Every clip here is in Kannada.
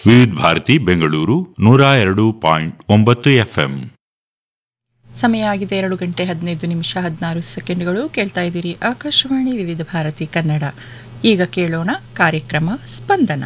ವಿವಿಧ ಭಾರತಿ ಬೆಂಗಳೂರು ನೂರ ಎರಡು ಪಾಯಿಂಟ್ ಒಂಬತ್ತು ಎಫ್ಎಂ ಸಮಯ ಆಗಿದೆ ಎರಡು ಗಂಟೆ ಹದಿನೈದು ನಿಮಿಷ ಹದಿನಾರು ಸೆಕೆಂಡ್ಗಳು ಕೇಳ್ತಾ ಇದ್ದೀರಿ ಆಕಾಶವಾಣಿ ವಿವಿಧ ಭಾರತಿ ಕನ್ನಡ ಈಗ ಕೇಳೋಣ ಕಾರ್ಯಕ್ರಮ ಸ್ಪಂದನ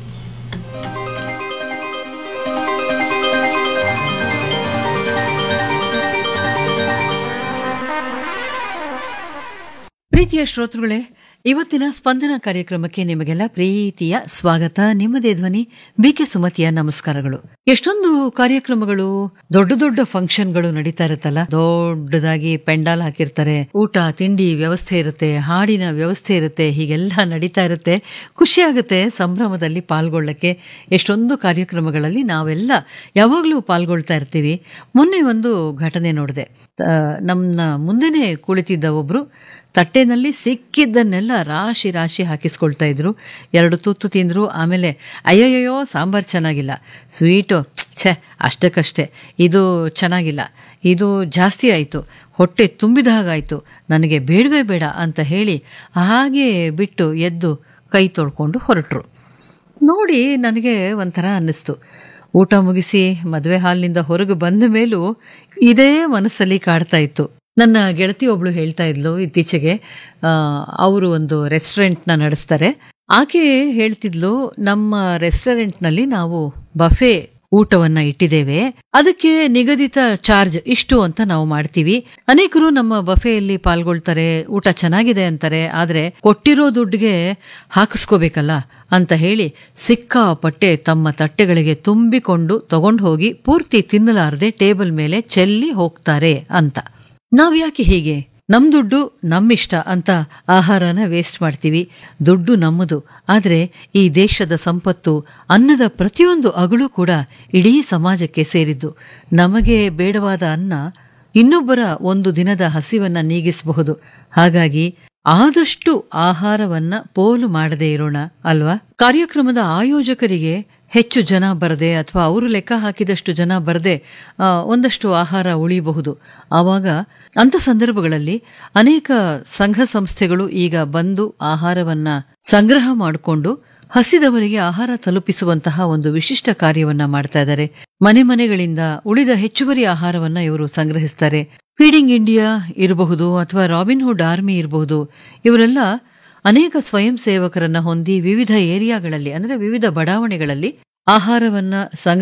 ಪ್ರೀತಿಯ ಶ್ರೋತೃಗಳೇ ಇವತ್ತಿನ ಸ್ಪಂದನ ಕಾರ್ಯಕ್ರಮಕ್ಕೆ ನಿಮಗೆಲ್ಲ ಪ್ರೀತಿಯ ಸ್ವಾಗತ ನಿಮ್ಮದೇ ಧ್ವನಿ ಬಿಕೆ ಸುಮತಿಯ ನಮಸ್ಕಾರಗಳು ಎಷ್ಟೊಂದು ಕಾರ್ಯಕ್ರಮಗಳು ದೊಡ್ಡ ದೊಡ್ಡ ಫಂಕ್ಷನ್ಗಳು ನಡೀತಾ ಇರುತ್ತಲ್ಲ ದೊಡ್ಡದಾಗಿ ಪೆಂಡಾಲ್ ಹಾಕಿರ್ತಾರೆ ಊಟ ತಿಂಡಿ ವ್ಯವಸ್ಥೆ ಇರುತ್ತೆ ಹಾಡಿನ ವ್ಯವಸ್ಥೆ ಇರುತ್ತೆ ಹೀಗೆಲ್ಲ ನಡೀತಾ ಇರುತ್ತೆ ಖುಷಿ ಆಗುತ್ತೆ ಸಂಭ್ರಮದಲ್ಲಿ ಪಾಲ್ಗೊಳ್ಳಕ್ಕೆ ಎಷ್ಟೊಂದು ಕಾರ್ಯಕ್ರಮಗಳಲ್ಲಿ ನಾವೆಲ್ಲ ಯಾವಾಗಲೂ ಪಾಲ್ಗೊಳ್ತಾ ಇರ್ತೀವಿ ಮೊನ್ನೆ ಒಂದು ಘಟನೆ ನೋಡಿದೆ ನಮ್ಮ ಮುಂದೆನೆ ಕುಳಿತಿದ್ದ ಒಬ್ರು ತಟ್ಟೆನಲ್ಲಿ ಸಿಕ್ಕಿದ್ದನ್ನೆಲ್ಲ ರಾಶಿ ರಾಶಿ ಹಾಕಿಸ್ಕೊಳ್ತಾ ಇದ್ರು ಎರಡು ತುತ್ತು ತಿಂದ್ರು ಆಮೇಲೆ ಅಯ್ಯಯ್ಯೋ ಸಾಂಬಾರ್ ಚೆನ್ನಾಗಿಲ್ಲ ಸ್ವೀಟು ಛೆ ಅಷ್ಟಕ್ಕಷ್ಟೇ ಇದು ಚೆನ್ನಾಗಿಲ್ಲ ಇದು ಜಾಸ್ತಿ ಆಯಿತು ಹೊಟ್ಟೆ ತುಂಬಿದ ಹಾಗಾಯಿತು ನನಗೆ ಬೇಡವೇ ಬೇಡ ಅಂತ ಹೇಳಿ ಹಾಗೆ ಬಿಟ್ಟು ಎದ್ದು ಕೈ ತೊಳ್ಕೊಂಡು ಹೊರಟರು ನೋಡಿ ನನಗೆ ಒಂಥರ ಅನ್ನಿಸ್ತು ಊಟ ಮುಗಿಸಿ ಮದುವೆ ಹಾಲ್ನಿಂದ ಹೊರಗೆ ಬಂದ ಮೇಲೂ ಇದೇ ಮನಸ್ಸಲ್ಲಿ ಕಾಡ್ತಾ ಇತ್ತು ನನ್ನ ಗೆಳತಿ ಒಬ್ಳು ಹೇಳ್ತಾ ಇದ್ಲು ಇತ್ತೀಚೆಗೆ ಅವರು ಒಂದು ರೆಸ್ಟೋರೆಂಟ್ನ ನಡೆಸ್ತಾರೆ ಆಕೆ ಹೇಳ್ತಿದ್ಲು ನಮ್ಮ ರೆಸ್ಟೋರೆಂಟ್ನಲ್ಲಿ ನಾವು ಬಫೆ ಊಟವನ್ನ ಇಟ್ಟಿದ್ದೇವೆ ಅದಕ್ಕೆ ನಿಗದಿತ ಚಾರ್ಜ್ ಇಷ್ಟು ಅಂತ ನಾವು ಮಾಡ್ತೀವಿ ಅನೇಕರು ನಮ್ಮ ಬಫೆಯಲ್ಲಿ ಪಾಲ್ಗೊಳ್ತಾರೆ ಊಟ ಚೆನ್ನಾಗಿದೆ ಅಂತಾರೆ ಆದ್ರೆ ಕೊಟ್ಟಿರೋ ದುಡ್ಡಿಗೆ ಹಾಕಿಸ್ಕೋಬೇಕಲ್ಲ ಅಂತ ಹೇಳಿ ಸಿಕ್ಕಾಪಟ್ಟೆ ತಮ್ಮ ತಟ್ಟೆಗಳಿಗೆ ತುಂಬಿಕೊಂಡು ತಗೊಂಡು ಹೋಗಿ ಪೂರ್ತಿ ತಿನ್ನಲಾರದೆ ಟೇಬಲ್ ಮೇಲೆ ಚೆಲ್ಲಿ ಹೋಗ್ತಾರೆ ಅಂತ ನಾವ್ಯಾಕೆ ಹೀಗೆ ನಮ್ ದುಡ್ಡು ನಮ್ಮಿಷ್ಟ ಅಂತ ಆಹಾರನ ವೇಸ್ಟ್ ಮಾಡ್ತೀವಿ ದುಡ್ಡು ನಮ್ಮದು ಆದ್ರೆ ಈ ದೇಶದ ಸಂಪತ್ತು ಅನ್ನದ ಪ್ರತಿಯೊಂದು ಅಗಳು ಕೂಡ ಇಡೀ ಸಮಾಜಕ್ಕೆ ಸೇರಿದ್ದು ನಮಗೆ ಬೇಡವಾದ ಅನ್ನ ಇನ್ನೊಬ್ಬರ ಒಂದು ದಿನದ ಹಸಿವನ್ನ ನೀಗಿಸಬಹುದು ಹಾಗಾಗಿ ಆದಷ್ಟು ಆಹಾರವನ್ನ ಪೋಲು ಮಾಡದೇ ಇರೋಣ ಅಲ್ವಾ ಕಾರ್ಯಕ್ರಮದ ಆಯೋಜಕರಿಗೆ ಹೆಚ್ಚು ಜನ ಬರದೆ ಅಥವಾ ಅವರು ಲೆಕ್ಕ ಹಾಕಿದಷ್ಟು ಜನ ಬರದೆ ಒಂದಷ್ಟು ಆಹಾರ ಉಳಿಯಬಹುದು ಆವಾಗ ಅಂಥ ಸಂದರ್ಭಗಳಲ್ಲಿ ಅನೇಕ ಸಂಘ ಸಂಸ್ಥೆಗಳು ಈಗ ಬಂದು ಆಹಾರವನ್ನ ಸಂಗ್ರಹ ಮಾಡಿಕೊಂಡು ಹಸಿದವರಿಗೆ ಆಹಾರ ತಲುಪಿಸುವಂತಹ ಒಂದು ವಿಶಿಷ್ಟ ಕಾರ್ಯವನ್ನ ಮಾಡ್ತಾ ಇದ್ದಾರೆ ಮನೆ ಮನೆಗಳಿಂದ ಉಳಿದ ಹೆಚ್ಚುವರಿ ಆಹಾರವನ್ನ ಇವರು ಸಂಗ್ರಹಿಸ್ತಾರೆ ಫೀಡಿಂಗ್ ಇಂಡಿಯಾ ಇರಬಹುದು ಅಥವಾ ರಾಬಿನ್ಹುಡ್ ಆರ್ಮಿ ಇರಬಹುದು ಇವರೆಲ್ಲ ಅನೇಕ ಸ್ವಯಂ ಸೇವಕರನ್ನ ಹೊಂದಿ ವಿವಿಧ ಏರಿಯಾಗಳಲ್ಲಿ ಅಂದ್ರೆ ವಿವಿಧ ಬಡಾವಣೆಗಳಲ್ಲಿ ಆಹಾರವನ್ನ ಸಂಗ್ರಹ